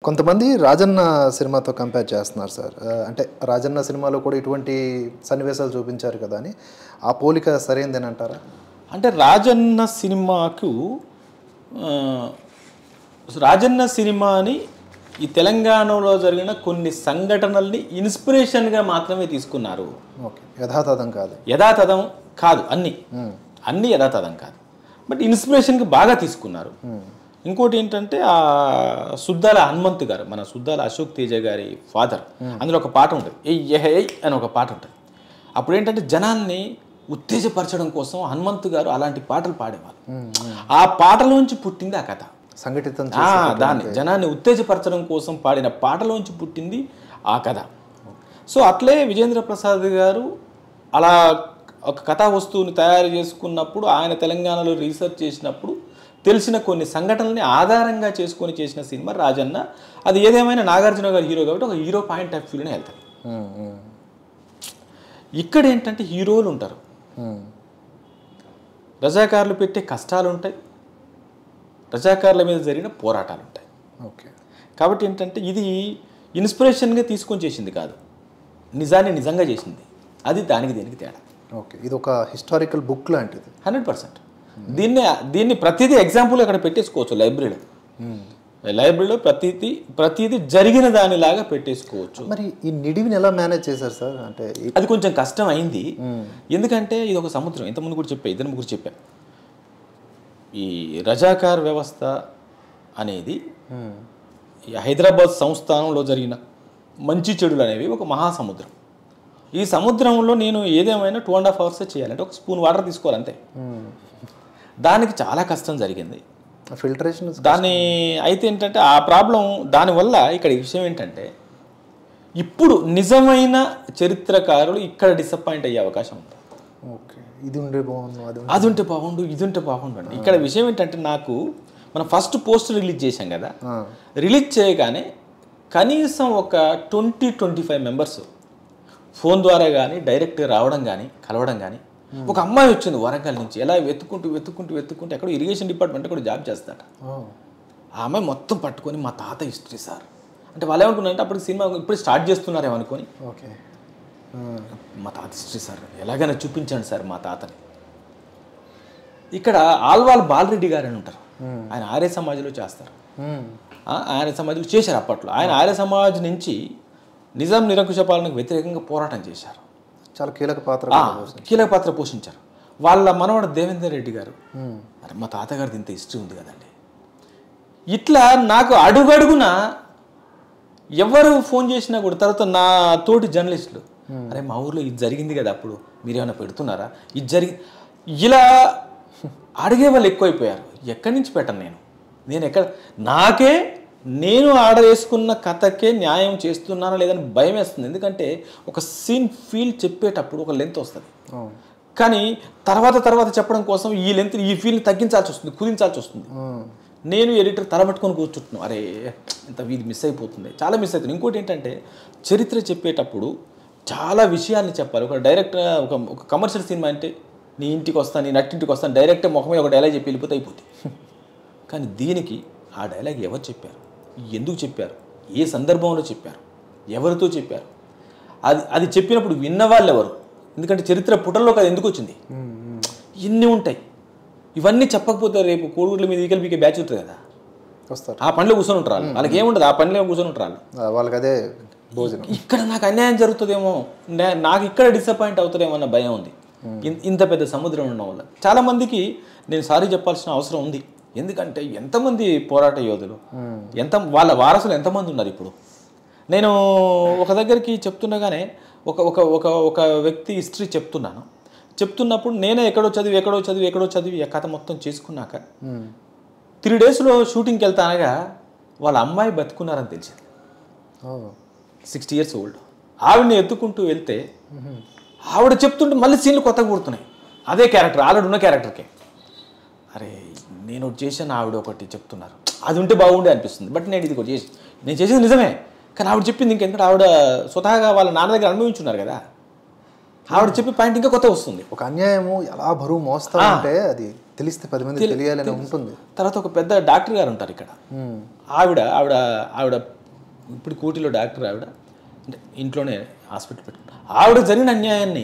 కొంతమంది రాజన్న సినిమాతో కంపేర్ చేస్తున్నారు సార్ ఆ, అంటే రాజన్న సినిమాలో కూడా ఇటువంటి సన్నివేశాలు చూపించారు కదా అని ఆ పోలిక సరైందని అంటారా అంటే రాజన్న సినిమాకు ఆ, రాజన్న సినిమాని ఈ తెలంగాణలో జరిగిన కొన్ని సంఘటనల్ని ఇన్స్పిరేషన్గా మాత్రమే తీసుకున్నారు ఓకే యథాతథం కాదు యథాతథం కాదు అన్ని అన్ని యథాతథం కాదు బట్ ఇన్స్పిరేషన్కి బాగా తీసుకున్నారు ఇంకోటి ఏంటంటే ఆ సుద్దాల హనుమంతు గారు మన సుద్దాల అశోక్ తేజ గారి ఫాదర్ అందులో ఒక పాట ఉంటుంది ఎయ్ ఎహ్ ఎయ్ అని ఒక పాట ఉంటుంది అప్పుడు ఏంటంటే జనాల్ని ఉత్తేజపరచడం కోసం హనుమంతు గారు అలాంటి పాటలు పాడేవారు ఆ పాటలోంచి పుట్టింది ఆ కథ సంఘటితం ఆ, దాన్ని జనాన్ని ఉత్తేజపరచడం కోసం పాడిన పాటలోంచి పుట్టింది ఆ కథ సో అట్లే విజేంద్ర ప్రసాద్ గారు అలా ఒక కథా వస్తువుని తయారు చేసుకున్నప్పుడు ఆయన తెలంగాణలో రీసెర్చ్ చేసినప్పుడు తెలిసిన కొన్ని సంఘటనల్ని ఆధారంగా చేసుకొని చేసిన సినిమా రాజన్న అది ఏదేమైనా నాగార్జున గారు హీరో కాబట్టి ఒక హీరో పాయింట్ ఆఫ్ వ్యూలోనే వెళ్తారు ఉమ్, ఉమ్, ఇక్కడ ఏంటంటే హీరోలు ఉంటారు ఉమ్, రజాకారులు పెట్టే కష్టాలు ఉంటాయి రజాకారుల మీద జరిగిన పోరాటాలు ఉంటాయి ఓకే కాబట్టి ఏంటంటే ఇది ఇన్స్పిరేషన్గా తీసుకొని చేసింది కాదు నిజాన్ని నిజంగా చేసింది అది దానికి దీనికి తేడా ఓకే ఇది ఒక హిస్టారికల్ బుక్ లాంటిది హండ్రెడ్ పర్సెంట్ దీన్ని దీన్ని ప్రతిదీ ఎగ్జాంపుల్ అక్కడ పెట్టేసుకోవచ్చు లైబ్రరీలో లైబ్రరీలో ప్రతిదీ ప్రతిదీ జరిగిన దానిలాగా పెట్టేసుకోవచ్చు మరి ఈ నిడివిని ఎలా మేనేజ్ చేశారు సార్ అంటే ఈ- అది కొంచెం కష్టం అయింది ఎందుకంటే ఇది ఒక సముద్రం ఇంతకుముందు కూడా చెప్పా ఇద్దరు ముగ్గురు చెప్పా ఈ రజాకార్ వ్యవస్థ అనేది ఉమ్, ఈ హైదరాబాద్ సంస్థానంలో జరిగిన మంచి చెడులు అనేవి ఒక మహాసముద్రం ఈ సముద్రంలో నేను ఏదేమైనా టూ అండ్ హాఫ్ అవర్స్ చేయాలంటే ఒక స్పూన్ వాటర్ తీసుకోవాలంతే ఉమ్. దానికి చాలా కష్టం జరిగింది ఫిల్టరేషన్ దాని అయితే ఏంటంటే ఆ ప్రాబ్లం దానివల్ల ఇక్కడ ఈ విషయం ఏంటంటే ఇప్పుడు నిజమైన చరిత్రకారులు ఇక్కడ డిసప్పాయింట్ అయ్యే అవకాశం ఉంది ఓకే ఇది ఉండే బాగుంది అది ఉండే- అది ఉంటే బాగుండు ఇది ఉంటే బాగుండు అండి ఇక్కడ విషయం ఏంటంటే నాకు మనం ఫస్ట్ పోస్ట్ రిలీజ్ చేశాం కదా ఆ, రిలీజ్ చేయగానే కనీసం ఒక twenty twenty five members phone ద్వారా కానీ డైరెక్ట్గా రావడం కానీ కలవడం కానీ ఒక అమ్మాయి వచ్చింది వరంగల్ నుంచి ఎలా వెతుక్కుంటూ వెతుక్కుంటూ వెతుక్కుంటూ ఎక్కడో ఇరిగేషన్ డిపార్ట్మెంట్ కూడా జాబ్ చేస్తాట ఓ, ఆ అమ్మాయి మొత్తం పట్టుకొని మా తాత హిస్టరీ సార్ అంటే వాళ్ళు ఏమనుకున్నారంటే అప్పుడు సినిమా ఇప్పుడు స్టార్ట్ చేస్తున్నారేమో అనుకొని ఓకే ఆ, మా తాత హిస్టరీ సార్ ఎలాగైనా చూపించండి సార్ మా తాతని ఇక్కడ ఆల్వాల్ బాలరెడ్డి గారు అని ఉంటారు ఆయన ఆర్య సమాజ్లో చేస్తారు ఉమ్, ఆ, ఆయన సమాజ్లో చేశారు అప్పట్లో ఆయన ఆర్య సమాజ్ నుంచి నిజాం నిరంకుశ పాలనకు వ్యతిరేకంగా పోరాటం చేశారు చాలా కీలక పాత్ర ఆ, కీలక పాత్ర పోషించారు వాళ్ళ మనవడు దేవేందర్ రెడ్డి గారు ఉమ్, అరే మా తాతగారిది ఇంత హిస్టరీ ఉంది కదండి ఇట్లా నాకు అడుగడుగున ఎవరు ఫోన్ చేసినా కూడా తర్వాత నా తోటి జర్నలిస్టులు అరే మా ఊర్లో ఇది జరిగింది కదా అప్పుడు మీరు ఏమైనా పెడుతున్నారా ఇది జరిగి ఇలా అడిగే వాళ్ళు ఎక్కువైపోయారు ఎక్కడి నుంచి పెట్టను నేను నేను ఎక్కడ నాకే నేను ఆర్డర్ వేసుకున్న కథకే న్యాయం చేస్తున్నానా లేదని భయం వేస్తుంది ఎందుకంటే ఒక సీన్ ఫీల్ చెప్పేటప్పుడు ఒక లెంత్ వస్తుంది అవును. కానీ తర్వాత తర్వాత చెప్పడం కోసం ఈ లెంత్ ఈ ఫీల్ని తగ్గించాల్సి వస్తుంది కుదించాల్సి వస్తుంది ఉమ్, నేను ఎడిటర్ తలబట్టుకొని కూర్చుంటున్నాను అరే ఇంత ఇది మిస్ అయిపోతుంది చాలా మిస్ అవుతుంది ఇంకోటి ఏంటంటే చరిత్ర చెప్పేటప్పుడు చాలా విషయాల్ని చెప్పాలి ఒక డైరెక్టర్ ఒక ఒక కమర్షియల్ సినిమా అంటే నీ ఇంటికి వస్తాను నీ నట్టింటికి వస్తాను డైరెక్ట్ ముఖమే ఒక డైలాగ్ చెప్పి వెళ్ళిపోతే అయిపోతుంది కానీ దీనికి ఆ డైలాగ్ ఎవరు చెప్పారు ఎందుకు చెప్పారు ఏ సందర్భంలో చెప్పారు ఎవరితో చెప్పారు అది అది చెప్పినప్పుడు విన్నవాళ్ళు ఎవరు ఎందుకంటే చరిత్ర పుటల్లోకి అది ఎందుకు వచ్చింది ఉమ్, ఉమ్. ఇన్ని ఉంటాయి ఇవన్నీ చెప్పకపోతే రేపు కోడిగుడ్ల మీద ఈకలు పీకే బ్యాచ్ ఉంటుంది కదా వస్తారు ఆ పనిలో కూర్చొని ఉంటారు వాళ్ళు. వాళ్ళకి ఏముండదు ఆ పనిలో కూర్చొని ఉంటారు వాళ్ళు. ఆ, వాళ్ళకి అదే భోజనం ఇక్కడ నాకు అన్యాయం జరుగుతుందేమో నే- నాకు ఇక్కడ డిసప్పాయింట్ అవుతుందేమో అన్న భయం ఉంది ఇన్- ఇంత పెద్ద సముద్రం ఉండడం వల్ల చాలా మందికి నేను సారీ చెప్పాల్సిన అవసరం ఉంది ఎందుకంటే ఎంతమంది పోరాట యోధులు ఎంత వాళ్ళ వారసులు ఎంతమంది ఉన్నారు ఇప్పుడు నేను ఒక దగ్గరికి చెప్తుండగానే ఒక ఒక ఒక ఒక వ్యక్తి హిస్టరీ చెప్తున్నాను చెప్తున్నప్పుడు నేనే ఎక్కడో చదివి ఎక్కడో చదివి ఎక్కడో చదివి ఆ కథ మొత్తం చేసుకున్నాక ఉమ్, త్రీ డేస్లో షూటింగ్కి వెళ్తానగా వాళ్ళ అమ్మాయి బతుకున్నారని తెలిసింది ఓ, సిక్స్టీ ఇయర్స్ ఓల్డ్ ఆవిడని ఎత్తుకుంటూ వెళ్తే ఆవిడ చెప్తుంటే మళ్ళీ సీన్లు కొత్తగా కుడుతున్నాయి అదే క్యారెక్టర్ ఆల్రెడీ ఉన్న క్యారెక్టర్కే అరే నేను ఒకటి చేశాను ఆవిడ ఒకటి చెప్తున్నారు అది ఉంటే బాగుండే అనిపిస్తుంది బట్ నేను ఇది ఒకటి చేసి నేను చేసేది నిజమే కానీ ఆవిడ చెప్పింది ఇంకెందుకంటే ఆవిడ స్వతహాగా వాళ్ళ నాన్న దగ్గర అనుభవించున్నారు కదా ఆవిడ చెప్పే పాయింట్ ఇంకా కొత్త వస్తుంది ఒక అన్యాయము ఎలా బరువు మోస్తా ఉంటే అది తెలిస్తే పది మంది తెలియాలని ఉంటుంది తర్వాత ఒక పెద్ద డాక్టర్ గారు ఉంటారు ఇక్కడ ఉమ్, ఆవిడ ఆవిడ ఆవిడ ఇప్పుడు కోటిలో డాక్టర్ ఆవిడ అంటే ఇంట్లోనే హాస్పిటల్ పెట్టుకుంటారు ఆవిడ జరిగిన అన్యాయాన్ని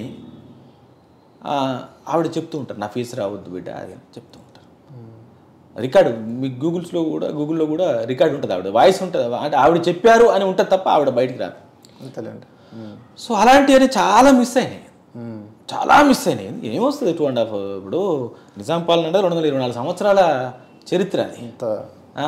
ఆ, ఆవిడ చెప్తూ ఉంటారు నా ఫీజు రావద్దు బిడ్డ అది అని చెప్తూ ఉంటారు రికార్డు మీ గూగుల్స్లో కూడా గూగుల్లో కూడా రికార్డు ఉంటుంది ఆవిడ వాయిస్ ఉంటుంది అంటే ఆవిడ చెప్పారు అని ఉంటుంది తప్ప ఆవిడ బయటికి రాదు అంతేలేండి ఉమ్. సో అలాంటివన్నీ చాలా మిస్ అయినాయి ఉమ్. చాలా మిస్ అయినాయి ఏమొస్తుంది టూ అండ్ హాఫ్ ఇప్పుడు నిజాం పాలన అంటే రెండు వందల ఇరవై నాలుగు సంవత్సరాల చరిత్ర అది అంత ఆ.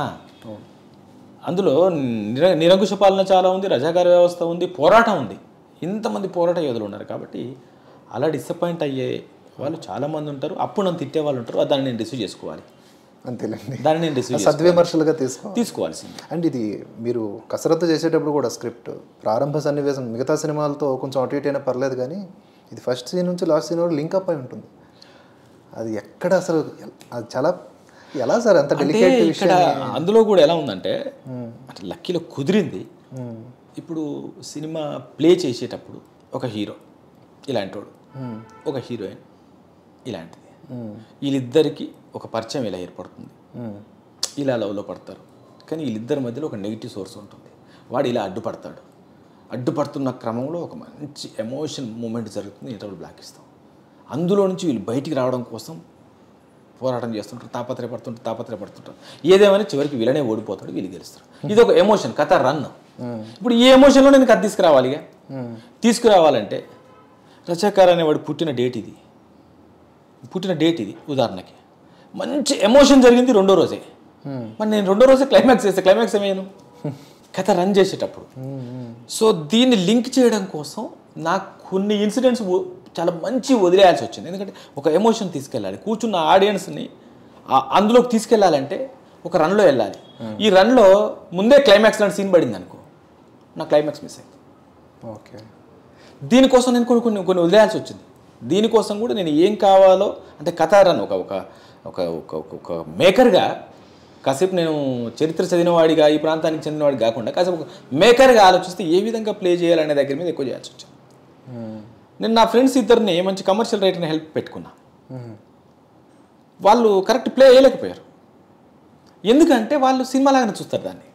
అందులో నిర నిరంకుశ పాలన చాలా ఉంది రజాకార వ్యవస్థ ఉంది పోరాటం ఉంది ఇంతమంది పోరాట యోధులు ఉన్నారు కాబట్టి అలా డిసప్పాయింట్ అయ్యే వాళ్ళు చాలామంది ఉంటారు అప్పుడు నన్ను తిట్టే వాళ్ళు ఉంటారు అది దాన్ని నేను రిసీవ్ చేసుకోవాలి అంతేలేండి దాన్ని నేను రిసీవ్ సద్విమర్శలుగా తీసుకో తీసుకోవాల్సింది అండ్ ఇది మీరు కసరత్తు చేసేటప్పుడు కూడా స్క్రిప్ట్ ప్రారంభ సన్నివేశం మిగతా సినిమాలతో కొంచెం అటు ఇటు అయినా పర్లేదు కానీ ఇది ఫస్ట్ సీన్ నుంచి లాస్ట్ సీన్ వరకు లింక్ అప్ అయి ఉంటుంది అది ఎక్కడ అసలు ఎల్- అది చాలా ఎలా సార్ అంత అంటే డెలికేట్ ఇక్కడ అందులో కూడా ఎలా ఉందంటే అంటే లక్కీలో కుదిరింది ఇప్పుడు సినిమా ప్లే చేసేటప్పుడు ఒక హీరో ఇలాంటోడు ఒక హీరోయిన్ ఇలాంటిది వీళ్ళిద్దరికి ఒక పరిచయం ఇలా ఏర్పడుతుంది ఇలా లవ్లో పడతారు కానీ వీళ్ళిద్దరి మధ్యలో ఒక నెగిటివ్ సోర్స్ ఉంటుంది వాడు ఇలా అడ్డుపడతాడు అడ్డుపడుతున్న క్రమంలో ఒక మంచి ఎమోషన్ మూమెంట్ జరుగుతుంది ఇంటర్వల్ బ్లాక్ ఇస్తాం అందులో నుంచి వీళ్ళు బయటికి రావడం కోసం పోరాటం చేస్తుంటారు తాపత్రయపడుతుంటారు తాపత్రయపడుతుంటారు ఏదేమైనా చివరికి వీళ్ళనే ఓడిపోతాడు వీళ్ళు గెలుస్తారు ఇది ఒక ఎమోషన్ కథ రన్ ఇప్పుడు ఈ ఎమోషన్లో నేను కథ తీసుకురావాలి ఇక తీసుకురావాలంటే రచకార్ అనేవాడు పుట్టిన డేట్ ఇది పుట్టిన డేట్ ఇది ఉదాహరణకి మంచి ఎమోషన్ జరిగింది రెండో రోజే మరి నేను రెండో రోజే క్లైమాక్స్ చేస్తే క్లైమాక్స్ ఏమయ్యాను కథ రన్ చేసేటప్పుడు సో దీన్ని లింక్ చేయడం కోసం నాకు కొన్ని ఇన్సిడెంట్స్ చాలా మంచి వదిలేయాల్సి వచ్చింది ఎందుకంటే ఒక ఎమోషన్ తీసుకెళ్ళాలి కూర్చున్న ఆడియన్స్ని ఆ- అందులోకి తీసుకెళ్ళాలంటే ఒక రన్లో వెళ్ళాలి ఈ రన్లో ముందే క్లైమాక్స్ లాంటి సీన్ పడింది అనుకో నా క్లైమాక్స్ మిస్ అయింది ఓకే దీనికోసం నేను కొన్ని కొన్ని కొన్ని వదిలేయాల్సి వచ్చింది దీనికోసం కూడా నేను ఏం కావాలో అంటే కథారన్ ఒక ఒక ఒక ఒక ఒక- ఒక మేకర్గా కాసేపు నేను చరిత్ర చదివినవాడిగా ఈ ప్రాంతానికి చెందినవాడి కాకుండా కాసేపు ఒక మేకర్గా ఆలోచిస్తే ఏ విధంగా ప్లే చేయాలనే దగ్గర మీద ఎక్కువ చేయాల్సి వచ్చింది నేను నా ఫ్రెండ్స్ ఇద్దరిని మంచి కమర్షియల్ రైటర్ని హెల్ప్ పెట్టుకున్నా వాళ్ళు కరెక్ట్ ప్లే చేయలేకపోయారు ఎందుకంటే వాళ్ళు సినిమా లాగానే చూస్తారు దాన్ని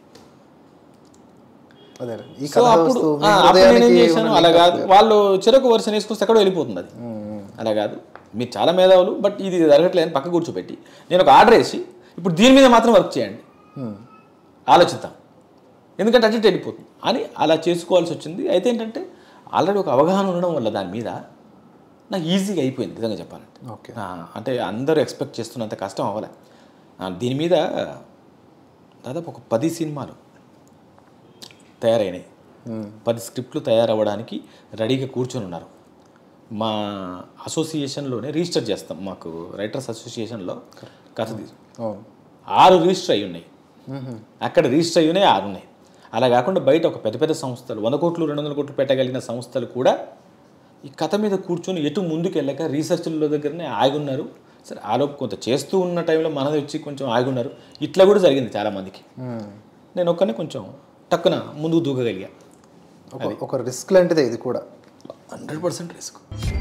అదే ఈ సో కథ అప్పుడు వస్తూ ఆ, మీ అప్పుడు నేనేం హృదయానికి చేశాను ఉన్న అలా link కాదు వాళ్ళు చెరకు వరుస వేసుకొస్తే ఎక్కడో వెళ్ళిపోతుంది అది అలా కాదు మీరు చాలా మేధావులు బట్ ఇది జరగట్లేదని పక్క కూర్చోబెట్టి నేను ఒక ఆర్డర్ వేసి ఇప్పుడు దీని మీద మాత్రం వర్క్ చేయండి Hmm. ఆలోచిద్దాం ఎందుకంటే అటు ఇటు వెళ్ళిపోతుంది అని అలా చేసుకోవాల్సి వచ్చింది అయితే ఏంటంటే ఆల్రెడీ ఒక అవగాహన ఉండడం వల్ల దాని మీద నాకు ఈజీగా అయిపోయింది నిజంగా చెప్పాలంటే ఓకే ఆ, అంటే అందరూ ఎక్స్పెక్ట్ చేస్తున్నంత కష్టం అవ్వలే ఆ, దీని మీద దాదాపు ఒక పది సినిమాలు తయారైనాయి పది స్క్రిప్ట్లు తయారవ్వడానికి రెడీగా కూర్చొని ఉన్నారు మా అసోసియేషన్లోనే రిజిస్టర్ చేస్తాం మాకు రైటర్స్ అసోసియేషన్లో కథ తీసు అవును ఆరు రిజిస్టర్ అయి ఉన్నాయి అక్కడ రిజిస్టర్ అయి ఉన్నాయి ఆరు ఉన్నాయి అలా కాకుండా బయట ఒక పెద్ద పెద్ద సంస్థలు వంద కోట్లు రెండు వందల కోట్లు పెట్టగలిగిన సంస్థలు కూడా ఈ కథ మీద కూర్చొని ఎటు ముందుకు వెళ్ళక రీసెర్చ్ల దగ్గరనే ఆగున్నారు సరే ఆలోపు కొంత చేస్తూ ఉన్న టైంలో మనది వచ్చి కొంచెం ఆగున్నారు ఇట్లా కూడా జరిగింది చాలామందికి నేను ఒక్కనే కొంచెం టక్కున ముందుకు దూకగలిగా ఒక ఒక రిస్క్ లాంటిదే ఇది కూడా హండ్రెడ్ పర్సెంట్ రిస్క్